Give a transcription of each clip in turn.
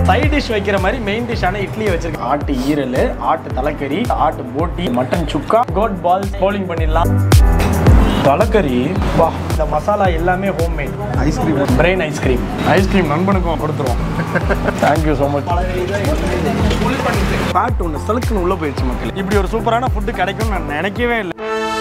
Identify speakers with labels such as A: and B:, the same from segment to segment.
A: Side dish வைக்கிற மாதிரி main டிஷ்ஷான idli வச்சிருக்கேன் ஆட்டு ஈரல் ஆட்டு தலைக்கறி ஆட்டு போட்டி mutton chukka goat balls bowling பண்ணிடலாம் தலைக்கறி வா இந்த மசாலா எல்லாமே home made
B: ice cream
A: brain ice cream ice cream நண்பனுக்கும் கொடுத்துருவோம் தேங்க்யூ ஸோ மச் ஃபேட் ஒன்று சலுக்குன்னு உள்ளே போயிடுச்சு மக்கள் இப்படி ஒரு சூப்பரான ஃபுட்டு கிடைக்கும்னு நான் நினைக்கவே இல்லை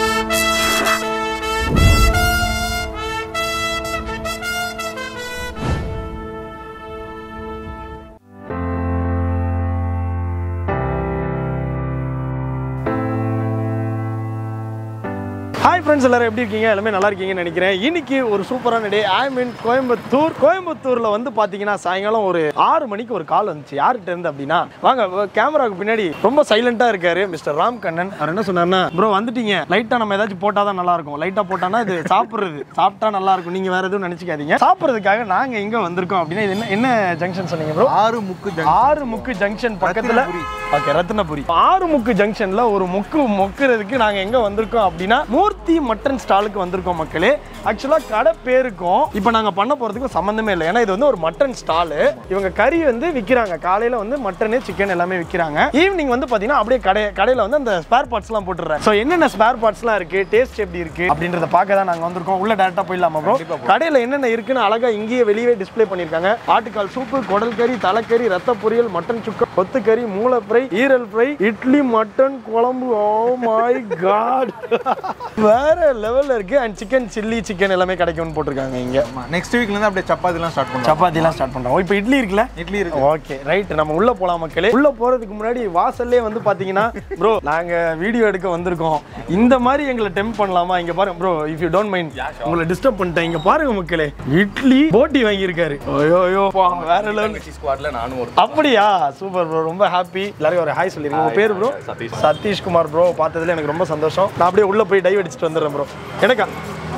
A: ஹாய் ஃப்ரெண்ட்ஸ் எல்லாரும் எப்படி இருக்கீங்க எல்லாமே நல்லா இருக்கீங்கன்னு நினைக்கிறேன் இன்னைக்கு ஒரு சூப்பரான டே ஐ மீன் கோயம்புத்தூர் கோயம்புத்தூர்ல வந்து பாத்தீங்கன்னா சாயங்காலம் ஒரு ஆறு மணிக்கு ஒரு கால் வந்துச்சு யார்கிட்ட இருந்து அப்படின்னா வாங்க கேமராவுக்கு பின்னாடி ரொம்ப சைலண்டா இருக்காரு மிஸ்டர் ராம் கண்ணன் அவர் என்ன சொன்னார்னா ப்ரோ வந்துட்டீங்க லைட்டா நம்ம ஏதாச்சும் போட்டாதான் நல்லா இருக்கும் லைட்டா போட்டானா இது சாப்பிடுறது சாப்பிட்டா நல்லா இருக்கும் நீங்க வேற எதுவும் நினைச்சுக்காதீங்க சாப்பிடுறதுக்காக நாங்க எங்க வந்திருக்கோம் அப்படின்னா இது என்ன என்ன ஜங்ஷன் சொன்னீங்க ப்ரோ
B: ஆறு முக்கு ஜங்ஷன்
A: ஆறு முக்கு ஜங்ஷன் பக்கத்துல ஓகே ரத்னபுரி ஆறு முக்கு ஜங்ஷன்ல ஒரு முக்கு மொக்குறதுக்கு நாங்க எங்க வந்திருக்கோம் அப்படின்னா மூர்த்தி மட்டன் ஸ்டாலுக்கு வந்திருக்கோம் மக்களே ஆக்சுவலா கடை பேருக்கும் இப்போ நாங்க பண்ண போறதுக்கும் சம்மந்தமே இல்லை ஏன்னா இது வந்து ஒரு மட்டன் ஸ்டாலு இவங்க கறி வந்து விற்கிறாங்க காலையில வந்து மட்டனு சிக்கன் எல்லாமே விற்கிறாங்க ஈவினிங் வந்து பாத்தீங்கன்னா அப்படியே கடை கடையில வந்து அந்த ஸ்பேர் பார்ட்ஸ்லாம் போட்டுறேன் ஸோ என்னென்ன ஸ்பேர் பார்ட்ஸ்லாம் இருக்கு டேஸ்ட் எப்படி இருக்கு அப்படின்றத பார்க்க தான் நாங்க வந்திருக்கோம் உள்ள டேரக்டா போயிடலாமா ப்ரோ கடையில என்னென்ன இருக்குன்னு அழகா இங்கேயே வெளியே டிஸ்ப்ளே பண்ணிருக்காங்க ஆட்டுக்கால் சூப்பு குடல் கறி தலைக்கறி ரத்த பொரியல் மட்டன் சுக்கா கொத்துக்கறி மூளை ஃப்ரை ஈரல் ஃப்ரை இட்லி மட்டன் குழம்பு ஓ மை காட் வேற லெவல்ல இருக்கு அண்ட் சிக்கன் சில்லி சிக்கன் எல்லாமே கிடைக்கும்னு போட்டிருக்காங்க இங்க
B: நெக்ஸ்ட் வீக்ல இருந்து அப்படியே சப்பாத்திலாம் ஸ்டார்ட் பண்ணுவோம்
A: சப்பாத்தி எல்லாம் ஸ்டார்ட் பண்றோம் இப்போ இட்லி இருக்குல்ல
B: இட்லி இருக்கு
A: ஓகே ரைட் நம்ம உள்ள போலாம் மக்களே உள்ள போறதுக்கு முன்னாடி வாசல்லே வந்து பாத்தீங்கன்னா ப்ரோ நாங்க வீடியோ எடுக்க வந்திருக்கோம் இந்த மாதிரி எங்களை டெம்ப் பண்ணலாமா இங்க பாருங்க bro if you don't mind உங்களை டிஸ்டர்ப் பண்ணிட்டேன் இங்க பாருங்க மக்களே இட்லி போட்டி வாங்கியிருக்காரு ஐயோ ஐயோ பா, வேற லெவல்
C: ஸ்குவாட்ல நானும் ஒரு
A: அப்படியா சூப்பர் ப்ரோ ரொம்ப ஹாப்பி எல்லாரும் ஒரு ஹாய் சொல்லிருங்க உங்க பேர் ப்ரோ
C: சதீஷ்.
A: சதீஷ் குமார் ப்ரோ பார்த்ததுல எனக்கு ரொம்ப சந்தோஷம் நான் அப்படியே உள்ள போய் டைவ் அடிச்சுட்டு வந்துடுறேன் ப்ரோ எனக்கா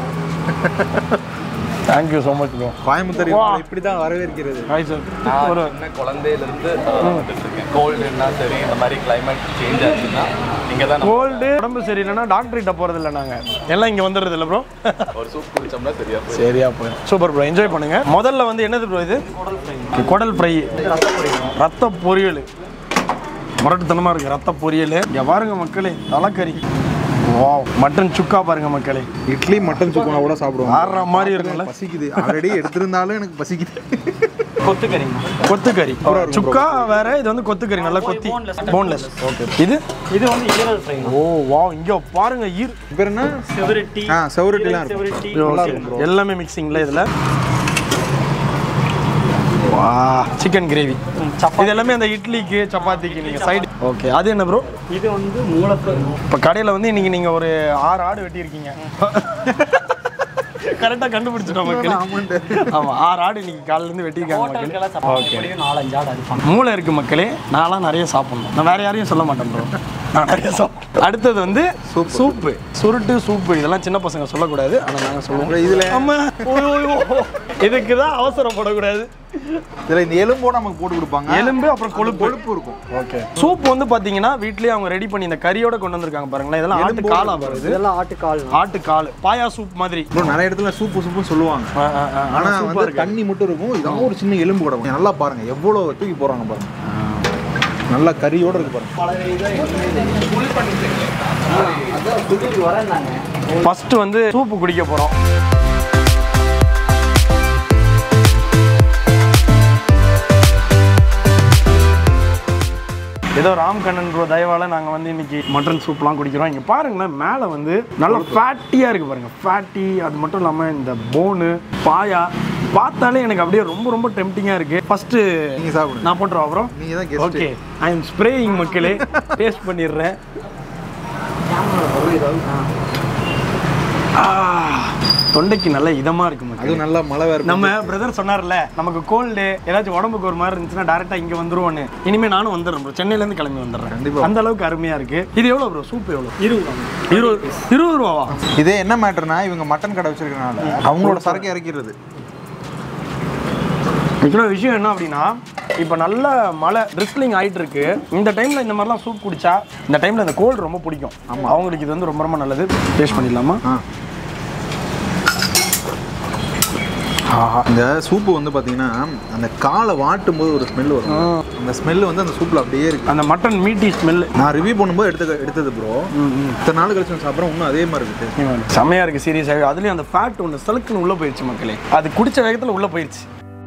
A: thank you so much bro
B: Coimbatore
A: வா.
B: இப்படி தான் வரவேற்கிறது
A: ஹாய் சார்
C: நான்
A: ஒரு
C: சின்ன குழந்தையில இருந்து வந்துட்டு இருக்கேன் கோல்டுன்னா சரி இந்த மாதிரி கிளைமேட் சேஞ்ச் ஆச்சுன்னா நீங்க தான் நம்ம
A: கோல்டு உடம்பு சரியில்லைன்னா டாக்டர் கிட்ட போறது இல்லை நாங்க எல்லாம் இங்க வந்துடுறது இல்லை ப்ரோ
C: ஒரு சூப் குடிச்சோம்னா சரியா போயிடும்
A: சரியா போயிடும் சூப்பர் ப்ரோ என்ஜாய் பண்ணுங்க முதல்ல வந்து என்னது ப்ரோ இது குடல் ஃப்ரை ரத்த பொரியல் முரட்டுத்தனமா இருக்கு ரத்த பொரியல் இங்க பாருங்க மக்களே தலைக்கறி வாவ் மட்டன் சுக்கா பாருங்க மக்களே
B: இட்லி மட்டன் சுக்கோனா கூட சாப்பிடுவோம்
A: ஆடுற மாதிரி இருக்கும்ல
B: பசிக்குது ஆல்ரெடி எடுத்திருந்தாலும் எனக்கு பசிக்குது
A: கொத்துக்கறி கொத்துக்கறி சுக்கா வேற இது வந்து கொத்துக்கறி நல்லா கொத்தி போன்லெஸ் ஓகே இது
D: இது வந்து ஈரல் ஃப்ரை
A: ஓ வாவ் இங்க பாருங்க ஈர்
B: பேர் என்ன
D: செவரட்டி
B: ஆ செவரட்டிலாம் இருக்கும்
D: செவரட்டி
A: Okay. எல்லாமே மிக்சிங்ல இதுல வா சிக்கன் கிரேவி இது எல்லாமே அந்த இட்லிக்கு சப்பாத்திக்கு நீங்க சைடு ஓகே அது என்ன ப்ரோ
D: இது வந்து மூலத்தை
A: இப்போ கடையில் வந்து இன்னைக்கு நீங்க ஒரு ஆறு ஆடு வெட்டியிருக்கீங்க கரெக்டாக கண்டுபிடிச்சிட்டோம் மக்கள் ஆமா ஆறு ஆடு இன்னைக்கு காலையில இருந்து வெட்டியிருக்காங்க மக்கள்
D: ஹோட்டல்கெல்லாம் சாப்பிட்டு நாலஞ்சு ஆடு அடிப்பாங்க
A: மூளை இருக்கு மக்களே நான்லாம் நிறைய சாப்பிடணும் நான் வேற யாரையும் சொல்ல மாட்டேன் ப்ரோ நான் நிறைய சாப்பிட்டேன் அடுத்தது வந்து சூப்பு சுருட்டு சூப்பு இதெல்லாம் சின்ன பசங்க சொல்லக்கூடாது ஆனால் நாங்கள் சொல்லுவோம்
B: இதுல
A: ஆமா ஓய்யோ, ஓய்யோ. இதுக்கு தான் அவசரப்படக்கூடாது
B: இதுல இந்த எலும்போட நமக்கு போட்டு கொடுப்பாங்க
A: எலும்பு அப்புறம் கொழுப்பு
B: கொழுப்பு இருக்கும்
A: ஓகே சூப் வந்து பாத்தீங்கன்னா வீட்லயே அவங்க ரெடி பண்ணி இந்த கறியோட கொண்டு வந்திருக்காங்க பாருங்களேன் இதெல்லாம் ஆட்டு காலா வருது
D: இதெல்லாம் ஆட்டுக்கால்
A: ஆட்டு கால் பாயா சூப் மாதிரி
B: ப்ரோ நிறைய இடத்துல சூப்பு சூப்புன்னு சொல்லுவாங்க
A: ஆ, ஆ, ஆ.
B: ஆனா
A: ஆனா சூப்பா
B: வந்து
A: இருக்கு
B: தண்ணி மட்டும் இருக்கும் இதான் ஒரு சின்ன எலும்பு கூட இருக்கும். நல்லா பாருங்க எவ்வளவு தூக்கி போறாங்க பாருங்க நல்லா கறியோட இருக்கு பாருங்க
A: ஃபர்ஸ்ட் வந்து சூப்பு குடிக்க போறோம் ஏதோ ராம்கண்ணன் ப்ரோ தயவால நாங்கள் வந்து இன்னைக்கு மட்டன் சூப்லாம் குடிக்கிறோம் இங்கே பாருங்களேன் மேலே வந்து நல்லா ஃபேட்டியாக இருக்கு பாருங்க ஃபேட்டி அது மட்டும் இல்லாமல் இந்த போனு பாயா பார்த்தாலே எனக்கு அப்படியே ரொம்ப ரொம்ப டெம்டிங்காக இருக்கு ஃபர்ஸ்ட்
B: நீங்க சாப்பிடுங்க
A: நான் போட்டுருவா அப்புறம்
B: நீங்க தான் guest
A: okay I am spraying மக்களே டேஸ்ட் பண்ணிடுறேன் ஆ, தொண்டைக்கு நல்ல இதமா இருக்கு மக்களே
B: அதுவும் நல்லா மழை வேற
A: நம்ம பிரதர் சொன்னார்ல நமக்கு கோல்டு ஏதாச்சும் உடம்புக்கு ஒரு மாதிரி இருந்துச்சுன்னா டேரக்டா இங்க வந்துருவோன்னு இனிமே நானும் வந்துடுறேன் ப்ரோ சென்னையில இருந்து கிளம்பி வந்துடுறேன்
B: கண்டிப்பா.
A: அந்த அளவுக்கு அருமையா இருக்கு இது எவ்வளவு ப்ரோ சூப் எவ்வளவு இருபது இருபது இருபது ரூபாவா
B: இதே என்ன மேட்டர்னா இவங்க மட்டன் கடை வச்சிருக்கனால அவங்களோட சரக்கு இறக்கிறது
A: இன்னொரு விஷயம் என்ன அப்படின்னா இப்போ நல்ல மழை ட்ரிஸ்லிங் ஆயிட்டு இருக்கு இந்த டைம்ல இந்த மாதிரிலாம் சூப் குடிச்சா இந்த டைம்ல இந்த கோல்டு ரொம்ப பிடிக்கும் ஆமா அவங்களுக்கு இது வந்து ரொம்ப ரொம்ப நல்லது டேஸ்ட் பண்ணிடலாமா
B: ஆ
A: ஆஹா
B: இந்த சூப்பு வந்து பார்த்தீங்கன்னா அந்த காலை வாட்டும் போது ஒரு ஸ்மெல் வரும் அந்த ஸ்மெல் வந்து அந்த சூப்பில் அப்படியே இருக்கு
A: அந்த மட்டன் மீட்டி ஸ்மெல்லு
B: நான் ரிவ்யூ பண்ணும்போது எடுத்து எடுத்தது ப்ரோ இத்தனை நாள் கழிச்சு நான் சாப்பிட்றேன் இன்னும் அதே மாதிரி இருக்கு
A: செமையா இருக்கு சீரியஸாகவே அதுலயும் அந்த ஃபேட் ஒன்று சலுக்குன்னு உள்ள போயிடுச்சு மக்களே அது குடிச்ச வேகத்துல உள்ள போயிடுச்சு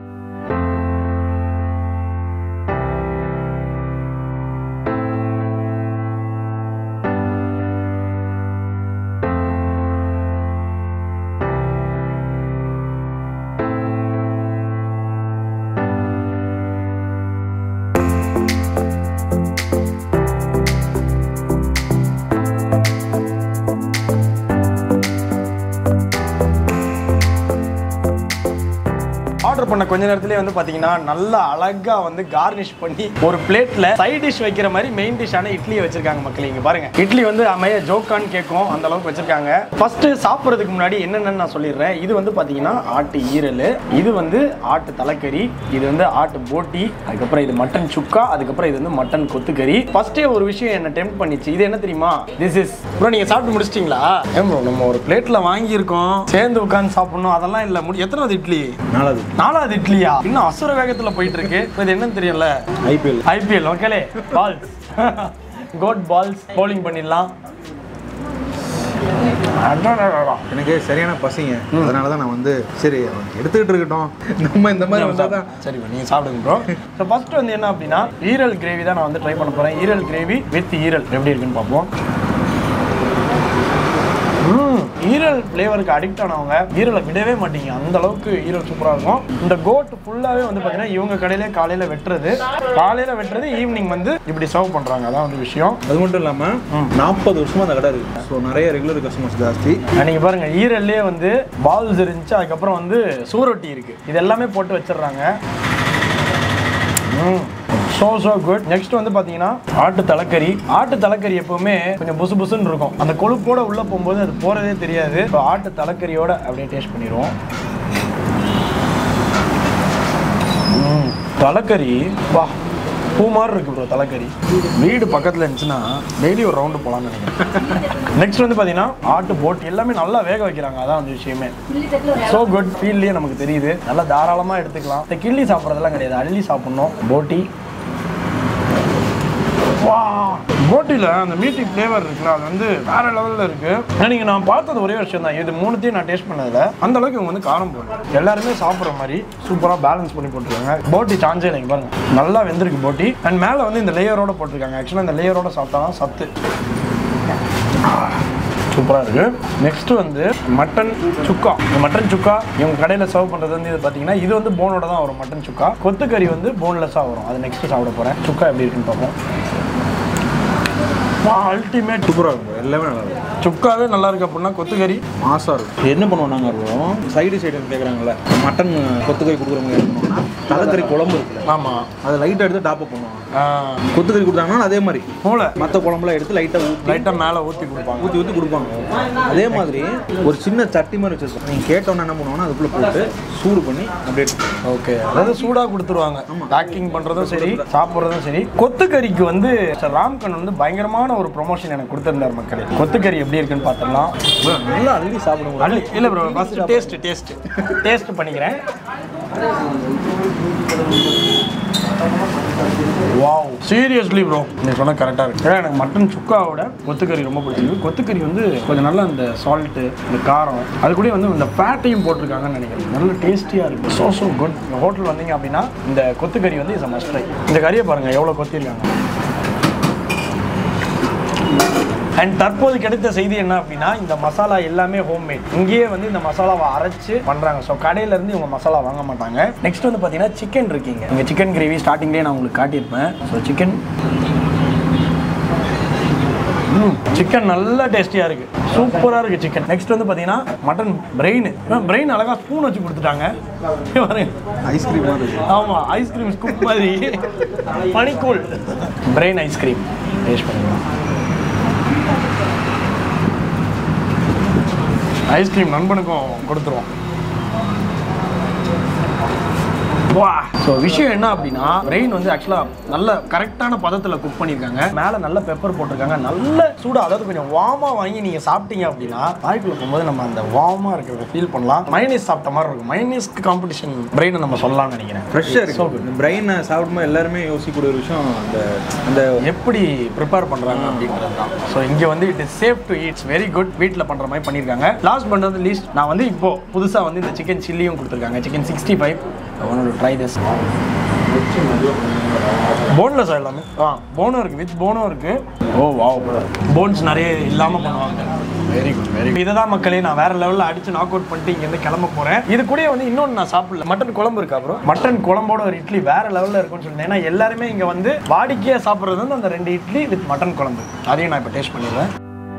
A: ஆர்டர் பண்ண கொஞ்ச நேரத்திலே வந்து பாத்தீங்கன்னா நல்லா அழகா வந்து கார்னிஷ் பண்ணி ஒரு பிளேட்ல சைட் டிஷ் வைக்கிற மாதிரி மெயின் டிஷ்ஷான இட்லியை வச்சிருக்காங்க மக்களே இங்க பாருங்க இட்லி வந்து அமைய ஜோக்கான்னு கேட்கும் அந்த அளவுக்கு வச்சிருக்காங்க ஃபர்ஸ்ட் சாப்பிட்றதுக்கு முன்னாடி என்னென்னு நான் சொல்லிடுறேன் இது வந்து பாத்தீங்கன்னா ஆட்டு ஈரல் இது வந்து ஆட்டு தலைக்கறி இது வந்து ஆட்டு போட்டி அதுக்கப்புறம் இது மட்டன் சுக்கா அதுக்கப்புறம் இது வந்து மட்டன் கொத்துக்கறி ஃபர்ஸ்டே ஒரு விஷயம் என்ன டெம்ப் பண்ணிச்சு இது என்ன தெரியுமா திஸ் இஸ் ப்ரோ நீங்க சாப்பிட்டு முடிச்சிட்டீங்களா ஏன் ப்ரோ நம்ம ஒரு பிளேட்ல வாங்கியிருக்கோம் சேர்ந்து உட்காந்து சாப்பிடணும் அதெல்லாம் இல்லை முடி எத்தனாவது இட்லி
B: நாலாவது
A: நாலாவது இட்லியா இன்னும் அசுர வேகத்துல போயிட்டு இருக்கு இப்ப இது என்னன்னு தெரியல
B: ஐபிஎல்
A: ஐபிஎல் ஓகேலே பால்ஸ் கோட் பால்ஸ் bowling பண்ணிடலாம் அடடடடா.
B: எனக்கு சரியான பசிங்க அதனால தான் நான் வந்து சரி அவன் எடுத்துக்கிட்டு இருக்கட்டும் நம்ம இந்த மாதிரி வந்தால் தான்
A: சரி bro, நீங்க சாப்பிடுங்க ப்ரோ ஸோ ஃபர்ஸ்ட் வந்து என்ன அப்படின்னா ஈரல் கிரேவி தான் நான் வந்து ட்ரை பண்ண போறேன் ஈரல் கிரேவி வித் ஈரல் எப்படி இருக்குன்னு பார்ப்போம் ம், ஈரல் ஃப்ளேவருக்கு அடிக்ட் ஆனவங்க ஈரலை விடவே மாட்டீங்க அந்த அளவுக்கு ஈரல் சூப்பராக இருக்கும் இந்த கோட் ஃபுல்லாகவே வந்து பார்த்தீங்கன்னா இவங்க கடையிலே காலையில் வெட்டுறது காலையில் வெட்டுறது ஈவினிங் வந்து இப்படி சர்வ் பண்ணுறாங்க அதான் வந்து விஷயம்
B: அது மட்டும் இல்லாமல் நாற்பது வருஷமா அந்த கடை இருக்கு ஸோ நிறைய ரெகுலர் கஸ்டமர்ஸ் ஜாஸ்தி
A: நீங்கள் பாருங்க ஈரல்லே வந்து பால்ஸ் இருந்துச்சு அதுக்கப்புறம் வந்து சூரொட்டி இருக்கு இது எல்லாமே போட்டு வச்சிடுறாங்க ஸோ ஸோ குட் நெக்ஸ்ட் வந்து பார்த்தீங்கன்னா ஆட்டு தலைக்கறி ஆட்டு தலைக்கறி எப்பவுமே கொஞ்சம் புசு புசுன்னு இருக்கும் அந்த கொழுப்போட உள்ள போகும்போது அது போறதே தெரியாது ஸோ ஆட்டு தலைக்கறியோட அப்படியே டேஸ்ட் பண்ணிடுவோம் ம், தலைக்கறி வா பூ மாதிரி இருக்கு ப்ரோ தலைக்கறி வீடு பக்கத்தில் இருந்துச்சுன்னா டெய்லி ஒரு ரவுண்டு போகலான்னு நினைக்கிறேன் நெக்ஸ்ட் வந்து பார்த்தீங்கன்னா ஆட்டு போட் எல்லாமே நல்லா வேக வைக்கிறாங்க அதான் வந்து விஷயமே ஸோ குட் ஃபீல்லேயே நமக்கு தெரியுது நல்லா தாராளமாக எடுத்துக்கலாம் இந்த கிள்ளி சாப்பிட்றதெல்லாம் கிடையாது அள்ளி சாப்பிட்ணும் போட்டி வா போட்டியில் அந்த மீட்டி ஃப்ளேவர் இருக்குல்ல அது வந்து வேற லெவலில் இருக்கு ஏன்னா நீங்கள் நான் பார்த்தது ஒரே விஷயம் தான் இது மூணுத்தையும் நான் டேஸ்ட் பண்ணதில்ல அந்த அளவுக்கு இவங்க வந்து காரம் போடும் எல்லாருமே சாப்பிட்ற மாதிரி சூப்பராக பேலன்ஸ் பண்ணி போட்டிருக்காங்க போட்டி சாஞ்சே இல்லைங்க பாருங்க நல்லா வெந்திருக்கு போட்டி அண்ட் மேலே வந்து இந்த லேயரோட போட்டிருக்காங்க ஆக்சுவலாக இந்த லேயரோட சாப்பிட்டா தான் சத்து சூப்பராக இருக்கு நெக்ஸ்ட் வந்து மட்டன் சுக்கா இந்த மட்டன் சுக்கா இவங்க கடையில் சர்வ் பண்ணுறது வந்து இது பார்த்தீங்கன்னா இது வந்து போனோட தான் வரும் மட்டன் சுக்கா கொத்துக்கறி வந்து போன்லெஸ்ஸாக வரும் அது நெக்ஸ்ட் சாப்பிட போகிறேன் சுக்கா எப்படி இருக்குன்னு பார்ப்போம் அல்டிமேட்
B: சூப்பராக இருக்கும் எல்லாமே நல்லா இருக்கும்
A: சுக்காவே நல்லா இருக்கு அப்படின்னா கொத்துக்கறி
B: மாசாக இருக்கும் என்ன பண்ணுவோம் நாங்கள் இருக்கோம் சைடு சைடு கேட்குறாங்கல்ல மட்டன் கொத்துக்கறி கொடுக்குறவங்க என்ன பண்ணுவோம்னா தலைக்கறி குழம்பு இருக்குல்ல
A: ஆமாம்
B: அதை லைட்டாக எடுத்து டாப் பண்ணுவாங்க கொத்துக்கறி கொடுத்தாங்கன்னா அதே மாதிரி
A: மூளை
B: மற்ற குழம்புலாம் எடுத்து லைட்டாக ஊற்றி
A: லைட்டாக மேலே ஊற்றி கொடுப்பாங்க
B: ஊற்றி ஊற்றி கொடுப்பாங்க அதே மாதிரி ஒரு சின்ன சட்டி மாதிரி வச்சிருக்கோம் நீங்கள் கேட்டோன்னே என்ன பண்ணுவோம்னா அதுக்குள்ளே போட்டு சூடு பண்ணி அப்படியே எடுத்துக்கணும்.
A: ஓகே அதாவது சூடாக கொடுத்துருவாங்க பேக்கிங் பண்ணுறதும் சரி சாப்பிட்றதும் சரி கொத்துக்கறிக்கு வந்து Mr. ராம்கன் வந்து பயங்கரமான ஒரு ப்ரொமோஷன் எனக்கு கொடுத்துருந்தார் மக்களே கொத்துக்கறி எப்படி இருக்குன்னு பார்த்துடலாம்
B: bro, நல்லா அள்ளி சாப்பிடுவோம்
A: அள்ளி இல்லை bro first taste taste taste பண்ணிக்கிறேன் வாவ் சீரியஸ்லி ப்ரோ நீ சொன்ன கரெக்டாக இருக்கு ஏன்னா எனக்கு மட்டன் சுக்காவோட கொத்துக்கறி ரொம்ப பிடிச்சிருக்கு கொத்துக்கறி வந்து கொஞ்சம் நல்லா இந்த சால்ட்டு இந்த காரம் அது கூட வந்து இந்த ஃபேட்டையும் போட்டிருக்காங்கன்னு நினைக்கிறேன் நல்ல டேஸ்டியாக இருக்குது ஸோ ஸோ குட் ஹோட்டல் வந்தீங்க அப்படின்னா இந்த கொத்துக்கறி வந்து இஸ் மஸ்ட் ட்ரை இந்த கறியை பாருங்கள் எவ்வளோ கொத்திருக்காங்க அண்ட் தற்போது கிடைத்த செய்தி என்ன அப்படின்னா இந்த மசாலா எல்லாமே ஹோம்மேட் இங்கேயே வந்து இந்த மசாலாவை அரைச்சு பண்றாங்க ஸோ கடையில இருந்து இவங்க மசாலா வாங்க மாட்டாங்க நெக்ஸ்ட் வந்து பார்த்தீங்கன்னா சிக்கன் இருக்கீங்க இங்கே சிக்கன் கிரேவி ஸ்டார்டிங்லேயே நான் உங்களுக்கு காட்டியிருப்பேன் ஸோ சிக்கன் சிக்கன் நல்லா டேஸ்டியாக இருக்கு சூப்பராக இருக்கு சிக்கன் நெக்ஸ்ட் வந்து பார்த்தீங்கன்னா மட்டன் பிரெயின் பிரெயின் அழகா ஸ்பூன் வச்சு கொடுத்துட்டாங்க பாருங்க
B: ஐஸ்கிரீம் மாதிரி இருக்கு.
A: ஆமா ஐஸ்கிரீம் ஸ்கூப் மாதிரி பனிக்கூல் பிரெயின் ஐஸ்கிரீம் டேஸ்ட் பண்ணிக்கலாம் ஐஸ்கிரீம் நண்பனுக்கும் கொடுத்துருவோம் வா ஸோ விஷயம் என்ன அப்படின்னா பிரெயின் வந்து ஆக்சுவலாக நல்ல கரெக்டான பதத்தில் குக் பண்ணியிருக்காங்க மேலே நல்ல பெப்பர் போட்டிருக்காங்க நல்ல சூடாக அதாவது கொஞ்சம் வார்மாக வாங்கி நீங்கள் சாப்பிட்டீங்க அப்படின்னா வாய்க்குள்ள போகும்போது நம்ம அந்த வார்மாக இருக்கிறத ஃபீல் பண்ணலாம் மைனீஸ் சாப்பிட்ட மாதிரி இருக்கும் மைனீஸ்க்கு காம்படிஷன் பிரெயினை நம்ம சொல்லலாம்னு நினைக்கிறேன்
B: ஃப்ரெஷ்ஷாக இருக்கு இந்த பிரெயினை சாப்பிடும்போது எல்லாருமே யோசிக்கக்கூடிய ஒரு விஷயம் அந்த அந்த
A: எப்படி ப்ரிப்பேர் பண்ணுறாங்க அப்படின்றது தான் ஸோ இங்கே வந்து it is safe to eats very good வீட்டில் பண்ணுற மாதிரி பண்ணியிருக்காங்க லாஸ்ட் பண்ணுறது லீஸ்ட் நான் வந்து இப்போ புதுசாக வந்து இந்த சிக்கன் சில்லியும் கொடுத்துருக்காங்க chicken sixty five one try this boneless எல்லாமே ஆ போனும் இருக்குது வித் போனும் இருக்குது ஓ வாவ் போன்ஸ் நிறைய இல்லாமல் பண்ணுவாங்க வெரி குட் வெரி குட் இதை தான் மக்களே நான் வேற லெவலில் அடிச்சு நாக் அவுட் பண்ணிட்டு இங்கேருந்து கிளம்ப போகிறேன் இது கூட வந்து இன்னொன்று நான் சாப்பிடல மட்டன் குழம்பு இருக்கா ப்ரோ மட்டன் குழம்போட ஒரு இட்லி வேற லெவலில் இருக்கும்னு சொல்லிட்டு ஏன்னா எல்லாருமே இங்கே வந்து வாடிக்கையாக சாப்பிட்றது வந்து அந்த ரெண்டு இட்லி வித் மட்டன் குழம்பு அதையும் நான் இப்போ டேஸ்ட் பண்ணிடுறேன்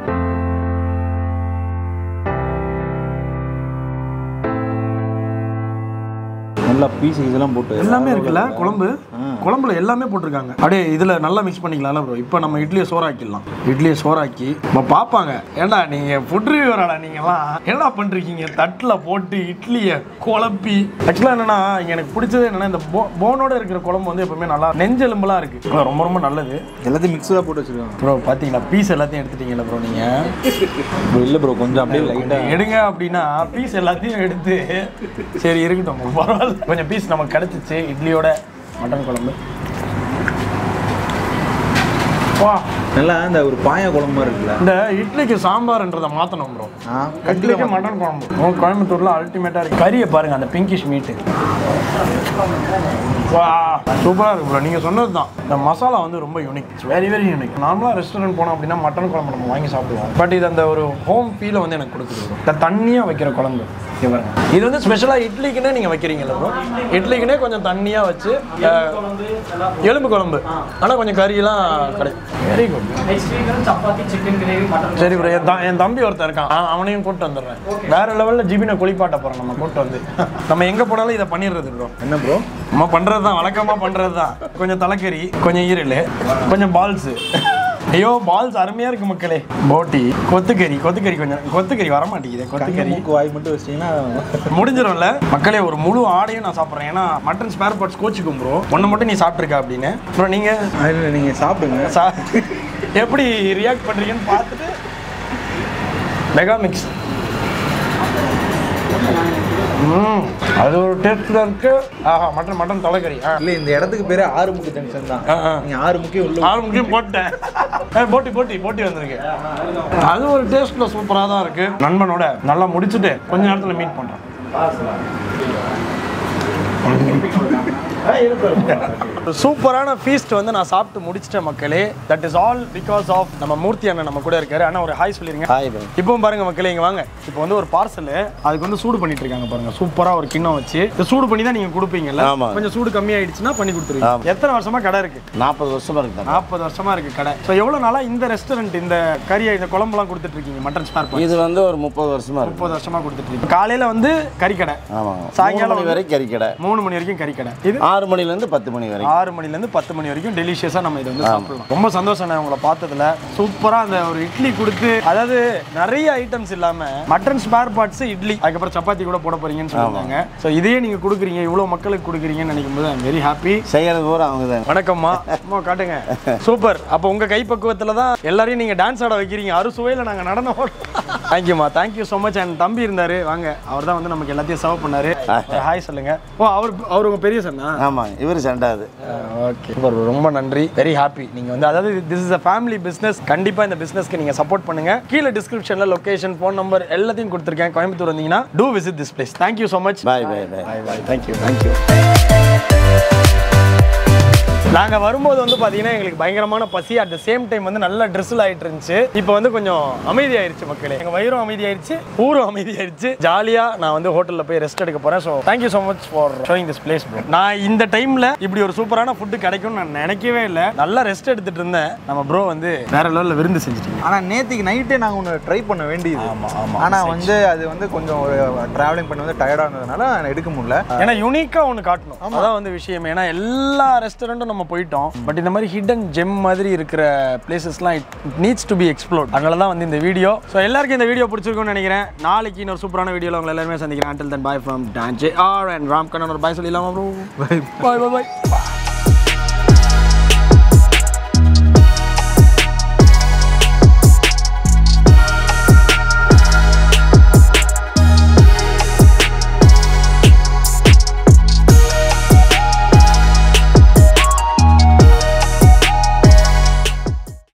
B: நல்லா பீஸ் இதெல்லாம் போட்டு
A: எல்லாமே இருக்குல்ல குழம்பு குழம்புல எல்லாமே போட்டிருக்காங்க அப்படியே இதுல நல்லா மிக்ஸ் பண்ணிக்கலாம்ல ப்ரோ இப்போ நம்ம இட்லியை சோறாக்கிடலாம் இட்லியை சோறாக்கி நம்ம பார்ப்பாங்க ஏண்டா நீங்க ஃபுட் ரிவ்யூவராடா நீங்கலாம் என்ன பண்றீங்க தட்டில் போட்டு இட்லியை குழப்பி ஆக்சுவலாக என்னன்னா இங்க எனக்கு பிடிச்சது என்னன்னா இந்த போ போனோட இருக்கிற குழம்பு வந்து எப்பவுமே நல்லா நெஞ்செலும்புலாம் இருக்கு ஆனா ரொம்ப ரொம்ப நல்லது
B: எல்லாத்தையும் மிக்ஸடாக போட்டு வச்சிருக்காங்க
A: ப்ரோ பாத்தீங்களா பீஸ் எல்லாத்தையும் எடுத்துட்டீங்களா ப்ரோ நீங்க
B: ப்ரோ இல்லை ப்ரோ கொஞ்சம் அப்படியே லைட்டாக
A: எடுங்க அப்படின்னா பீஸ் எல்லாத்தையும் எடுத்து சரி இருக்கட்டும் பரவாயில்ல கொஞ்சம் பீஸ் நமக்கு கிடைச்சிச்சு இட்லியோட மட்டன் குழம்பு வா
B: நல்லா இந்த ஒரு பாயா குழம்பு மாதிரி இருக்குல்ல
A: இந்த இட்லிக்கு சாம்பார்ன்றதை மாற்றணும் ப்ரோ
B: ஆ
A: இட்லிக்கு மட்டன் குழம்பு உங்க கோயம்புத்தூர்ல அல்டிமேட்டாக இருக்கு கறியை பாருங்க அந்த பிங்கிஷ் மீட்டு வா சூப்பராக இருக்கு ப்ரோ நீங்கள் சொன்னது தான் இந்த மசாலா வந்து ரொம்ப unique it's very very unique நார்மலாக ரெஸ்டாரண்ட் போனோம் அப்படின்னா மட்டன் குழம்பு நம்ம வாங்கி சாப்பிடுவோம் பட் இது அந்த ஒரு ஹோம் ஃபீலை வந்து எனக்கு கொடுக்குது bro. இந்த தண்ணியாக வைக்கிற குழம்பு இங்க பாருங்க. இது வந்து ஸ்பெஷலாக இட்லிக்குன்னே நீங்கள் வைக்கிறீங்கல்ல ப்ரோ இட்லிக்குன்னே கொஞ்சம் தண்ணியாக வச்சு அஹ், எலும்பு குழம்பு ஆனால் கொஞ்சம் கறியெல்லாம் கிடைக்கும் வெரி குட்
D: நெக்ஸ்ட் வீக் வந்து சப்பாத்தி சிக்கன் கிரேவி மட்டன்
A: சரி ப்ரோ என் த- என் தம்பி ஒருத்தன் இருக்கான் அவன் அவனையும் கூட்டு வந்துடுறேன் வேற லெவலில் ஜிபினை குளிப்பாட்ட போகிறோம் நம்ம கூட்டு வந்து நம்ம எங்கே போனாலும் இதை பண்ணிடுறது ப்ரோ
B: என்ன ப்ரோ
A: நம்ம பண்ணுறது தான் வழக்கமாக பண்ணுறது தான் கொஞ்சம் தலைக்கறி கொஞ்சம் ஈரல் கொஞ்சம் பால்ஸு ஐயோ பால்ஸ் அருமையாக இருக்கு மக்களே போட்டி கொத்துக்கறி கொத்துக்கறி கொஞ்சம் கொத்துக்கறி வர மாட்டேங்குது கொத்துக்கறி
B: மூக்கு வாய் மட்டும் வச்சிட்டிங்கன்னா
A: முடிஞ்சிடும்ல மக்களே ஒரு முழு ஆடையும் நான் சாப்பிட்றேன் ஏன்னா மட்டன் ஸ்பேர் பார்ட்ஸ் கோச்சிக்கும் ப்ரோ ஒன்று மட்டும் நீ சாப்பிட்ருக்க அப்படின்னு ப்ரோ நீங்கள்
B: அதில் நீங்கள் சாப்பிடுங்க
A: சா எப்படி ரியாக்ட் பண்ணுறீங்கன்னு பார்த்துட்டு மெகா மிக்ஸ் ம் அது ஒரு டேஸ்ட்டில் இருக்கு ஆஹா மட்டன் மட்டன் தலைக்கறி ஆ
B: இல்லை இந்த இடத்துக்கு பேரே ஆறுமுக்கு ஜங்ஷன் தான்
A: ஆ, ஆ.
B: நீங்கள் ஆறு முக்கியம் உள்ள
A: ஆறு முக்கியம் போட்டேன் ஏய், போட்டி போட்டி போட்டி வந்திருக்கு அது ஒரு டேஸ்ட்ல சூப்பராக தான் இருக்கு நண்பனோட நல்லா முடிச்சுட்டு கொஞ்ச நேரத்தில் மீட் பண்றேன் ஒரு சூப்பரான ஃபீஸ்ட் வந்து நான் சாப்பிட்டு முடிச்சிட்டேன் மக்களே that is all because of நம்ம மூர்த்தி அண்ணன் நம்ம கூட இருக்காரு அண்ணா ஒரு ஹாய் சொல்லிருங்க
C: ஹாய் ப்ரோ
A: இப்பவும் பாருங்க மக்களே இங்க வாங்க இப்போ வந்து ஒரு பார்சல் அதுக்கு வந்து சூடு பண்ணிட்டு இருக்காங்க பாருங்க சூப்பரா ஒரு கிண்ணம் வச்சு இது சூடு பண்ணி தான் நீங்க கொடுப்பீங்கல்ல
C: ஆமா.
A: கொஞ்சம் சூடு கம்மியாயிடுச்சுன்னா பண்ணி கொடுத்துருவீங்க எத்தனை வருஷமா கடை இருக்கு
C: நாற்பது வருஷமா இருக்கு
A: நாற்பது வருஷமா இருக்கு கடை ஸோ எவ்வளவு நாளா இந்த ரெஸ்டாரண்ட் இந்த கறியை இந்த குழம்புலாம் கொடுத்துட்டு இருக்கீங்க மட்டன் ஸ்பேர் பார்ட்
C: இது வந்து ஒரு முப்பது வருஷமா இருக்கு
A: முப்பது வருஷமா கொடுத்துட்டு இருக்கீங்க காலையில வந்து கறி கடை
C: ஆமாங்க
A: சாயங்காலம்
C: மூணு மணி வரை கறி கடை
A: மூணு மணி வரைக்கும் கறி கடை இது
C: ஆறு மணிலேருந்து பத்து மணி வரை
A: ஆறு மணில இருந்து பத்து மணி வரைக்கும் டெலிஷியஸா நம்ம இதை வந்து சாப்பிடலாம் ரொம்ப சந்தோஷம் நான் உங்களை பார்த்ததுல சூப்பரா அந்த ஒரு இட்லி கொடுத்து அதாவது நிறைய ஐட்டம்ஸ் இல்லாம மட்டன் ஸ்பேர் பார்ட்ஸ் இட்லி அதுக்கப்புறம் சப்பாத்தி கூட போட போறீங்கன்னு சொல்லியிருந்தாங்க ஸோ இதையே நீங்க கொடுக்குறீங்க இவ்வளவு மக்களுக்கு கொடுக்குறீங்கன்னு நினைக்கும் போது ஐம் வெரி ஹாப்பி
C: செய்யறது பூரா அவங்க தான்
A: வணக்கம்மா அம்மா காட்டுங்க சூப்பர் அப்போ உங்க கைப்பக்குவத்துல தான் எல்லாரையும் நீங்க டான்ஸ் ஆட வைக்கிறீங்க அறுசுவையில் நாங்க நடனம் தேங்க்யூமா தேங்க்யூ ஸோ மச் அண்ட் தம்பி இருந்தாரு வாங்க அவர் தான் வந்து நமக்கு எல்லாத்தையும் சர்வ் பண்ணாரு ஹாய் சொல்லுங்க ஓ அவர் அவர் உங்க பெரிய சன்னா
C: ஆமாங்க இவர் சண்டாது
A: ஓகே ரொம்ப நன்றி வெரி ஹாப்பி நீங்க வந்து அதாவது this is a family business கண்டிப்பா இந்த பிசினஸ்க்கு நீங்க சப்போர்ட் பண்ணுங்க கீழே டிஸ்கிரிப்ஷன்ல லொகேஷன் ஃபோன் நம்பர் எல்லாத்தையும் கொடுத்துருக்கேன் கோயம்புத்தூர் வந்தீங்கன்னா do visit this place thank you so much
C: bye bye bye
A: bye bye thank you thank you நாங்க வரும்போது வந்து பாத்தீங்கன்னா எங்களுக்கு பயங்கரமான பசி அட் த சேம் டைம் வந்து நல்ல ட்ரெஸ்ஸில் ஆயிட்டு இருந்துச்சு இப்போ வந்து கொஞ்சம் அமைதியாயிருச்சு மக்களே எங்க வயிறும் அமைதியாயிருச்சு ஊரும் அமைதியாயிருச்சு ஜாலியா நான் வந்து ஹோட்டல்ல போய் ரெஸ்ட் எடுக்க போறேன் so thank you so much for showing this place bro நான் இந்த டைம்ல இப்படி ஒரு சூப்பரான ஃபுட்டு கிடைக்கும்னு நான் நினைக்கவே இல்லை நல்லா ரெஸ்ட் எடுத்துட்டு இருந்தேன் நம்ம ப்ரோ வந்து வேற லெவலில் விருந்து செஞ்சுட்டீங்க
B: ஆனால் நேற்றுக்கு நைட்டே நாங்கள் ஒன்று ட்ரை பண்ண வேண்டியது
A: ஆமா, ஆமா.
B: ஆனால் வந்து அது வந்து கொஞ்சம் ஒரு ட்ராவலிங் பண்ணி வந்து டயர்டாக இருந்ததுனால எடுக்க முடியல
A: ஏன்னா யூனிக்கா ஒன்று காட்டணும் அதான் வந்து விஷயம் ஏன்னா எல்லா ரெஸ்டாரண்ட்டும் நம்ம போயிட்டோம் பட் இந்த மாதிரி ஹிடன் ஜெம் மாதிரி இருக்கிற பிளேசஸ்லாம் it needs to be explored அதனால தான் வந்து இந்த வீடியோ ஸோ எல்லாருக்கும் இந்த வீடியோ பிடிச்சிருக்கும்னு நினைக்கிறேன் நாளைக்கு இன்னொரு சூப்பரான வீடியோவில் உங்களை எல்லாருமே சந்திக்கிறேன் until then bye from Tanjore and Ram Kannan ஒரு பாய் சொல்லிடலாமா ப்ரோ பாய் பாய் பாய்